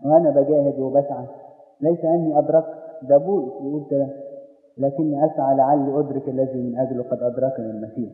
وأنا بجاهد وبسعى ليس أني أدركت ده بولس بيقول كده لكني أسعى لعلي أدرك الذي من أجله قد أدركني المسيح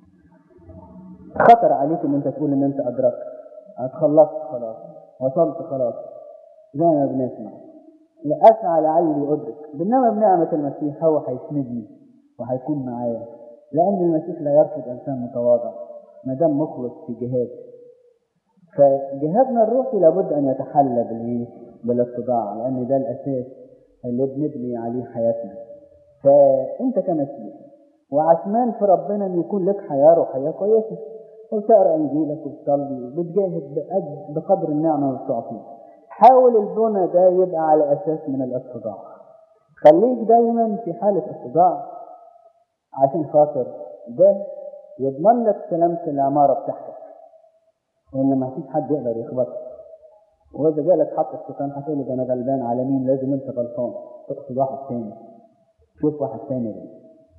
خطر عليك إن أنت تقول إن أنت أدركت اتخلصت خلاص وصلت خلاص زي ما بنسمع لا أسعى لعلي أدرك بينما بنعمة المسيح هو هيسندني وهيكون معايا لأن المسيح لا يرفض إنسان متواضع ما دام مخلص في جهاد فجهادنا الروحي لابد أن يتحلى بالإيه؟ بالاتضاع لأن ده الأساس اللي بنبني عليه حياتنا فأنت كمسيح وعشمان في ربنا أن يكون لك حياة روحية كويسة وتقرا انجيلك وتصلي وبتجاهد بقد- بقدر النعمه اللي بتعطيك حاول البنى ده يبقى على اساس من الاتضاع خليك دايما في حاله اتضاع عشان خاطر ده يضمن لك سلامه العماره بتاعتك وان ما فيش حد يقدر يخبطك واذا جالك حق الشيطان هتقول له ده انا غلبان على مين لازم انت غلطان تقصد واحد تاني شوف واحد تاني ده.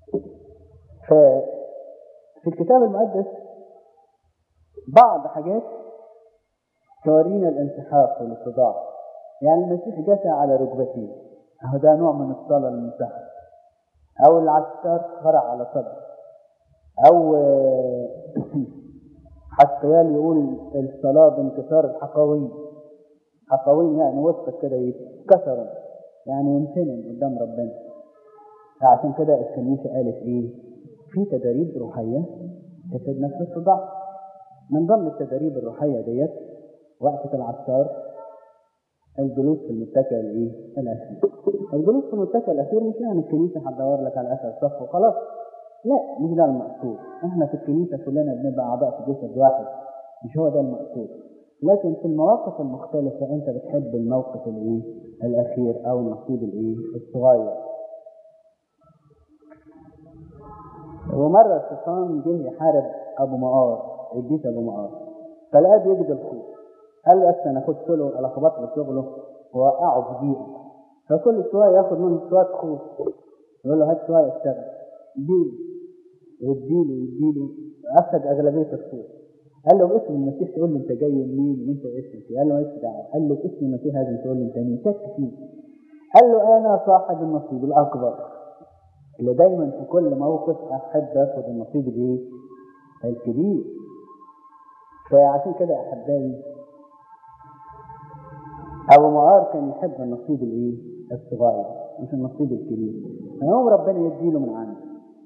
ففي الكتاب المقدس بعض حاجات تورينا الانسحاق والاتضاع يعني المسيح جثى على ركبتيه اهو ده نوع من الصلاه المنتهى او العسكر خرع على صدره او آه، حسقيال يقول الصلاه بانكسار الحقوي حقوي يعني وسطك كده يتكسر يعني يمتنن قدام ربنا عشان كده الكنيسه قالت ايه في تدريب روحيه تفيدنا في الاتضاع من ضمن التدريب الروحية ديت وقفة العسكر الجلوس في المتكئ الايه؟ الأخير. الجلوس في المتكئ الأخير مش يعني الكنيسة هتدور لك على آخر الصف وخلاص. لا مش ده المقصود. احنا في الكنيسة كلنا بنبقى أعضاء في جسد واحد. مش هو ده المقصود. لكن في المواقف المختلفة أنت بتحب الموقف الايه؟ الأخير أو النصيب الايه؟ الصغير. ومرة الشيطان جه يحارب أبو مقار اديت ابو معاذ فلقاه بيجد الخوف قال له أصل انا اخش له الخبط له شغله واوقعه في ضيقه فكل شويه ياخد منه شويه خوف يقول له هات شويه اشتغل اديله يديله يديله اخذ اغلبيه الخوف قال له باسم المسيح تقول لي انت جاي منين وانت اسمك إيه؟ قال له مالكش دعوه قال له باسم المسيح لازم تقول لي انت مين شك فيه قال له انا صاحب النصيب الاكبر اللي دايما في كل موقف احب اخد النصيب الايه الكبير فعشان كده احبائي ابو معار كان يحب النصيب الايه الصغير مش النصيب الكبير فيوم ربنا يديله من عنده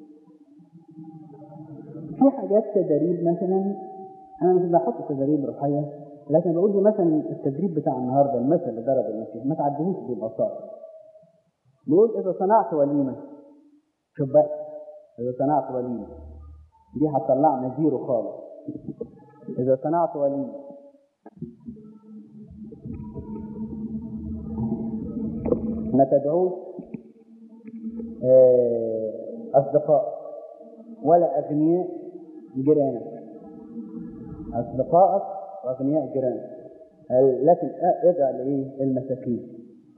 في حاجات تدريب مثلا انا مش بحط تدريب روحيه لكن بقول له مثلا التدريب بتاع النهارده المثل اللي ضرب المسيح ما تعديهوش ببساطه بيقول اذا صنعت وليمه شوف بقى اذا صنعت وليمه دي هتطلعنا زيرو خالص إذا صنعت وليمة ما تدعوش آه، أصدقاء ولا أغنياء جيرانك أصدقائك وأغنياء جيرانك لكن ادعى لإيه المساكين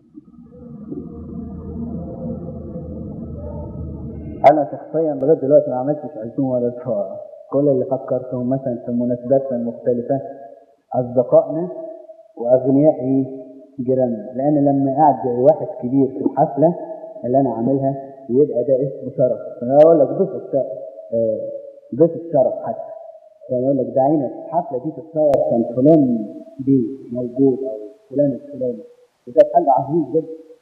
أنا شخصيا لغاية دلوقتي ما عملتش عزومة ولا دفاع كل اللي فكرتهم مثلا في مناسباتنا المختلفة أصدقائنا وأغنياء إيه؟ جيراننا لأن لما أعدي واحد كبير في الحفلة اللي أنا عاملها يبقى ده اسمه شرف فأنا أقول لك ضيف الشرف آه، ضيف الشرف حتى يعني يقول لك دعينا في الحفلة دي تتصور كان فلان بيه موجود أو فلان الفلاني وده حاجة عظيم جدا